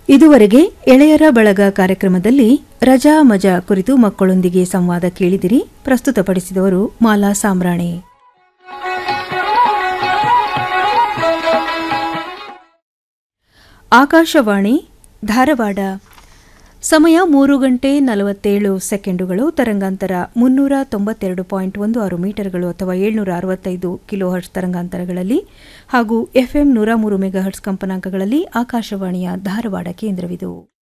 ಇದುವರೆಗೆ ಎಳೆಯರ ಬಳಗ ಕಾರ್ಯಕ್ರಮದಲ್ಲಿ ರಜಾ ಮಜಾ ಕುರಿತು ಮಕ್ಕಳೊಂದಿಗೆ ಸಂವಾದ ಕೇಳಿದಿರಿ ಪ್ರಸ್ತುತಪಡಿಸಿದವರು ಮಾಲಾ ಸಾಮ್ರಾಣೆ ಆಕಾಶವಾಣಿ ಧಾರವಾಡ ಸಮಯ ಮೂರು ಗಂಟೆ ನಲವತ್ತೇಳು ಸೆಕೆಂಡುಗಳು ತರಂಗಾಂತರ ಮುನ್ನೂರ ತೊಂಬತ್ತೆರಡು ಪಾಯಿಂಟ್ ಒಂದು ಆರು ಮೀಟರ್ಗಳು ಅಥವಾ ಏಳ್ನೂರ ಅರವತ್ತೈದು ಕಿಲೋಹರ್ಟ್ಸ್ ತರಂಗಾಂತರಗಳಲ್ಲಿ ಹಾಗೂ ಎಫ್ಎಂ ನೂರ ಮೂರು ಮೆಗಾಹರ್ಟ್ಸ್ ಕಂಪನಾಂಕಗಳಲ್ಲಿ ಆಕಾಶವಾಣಿಯ ಧಾರವಾಡ ಕೇಂದ್ರವಿದು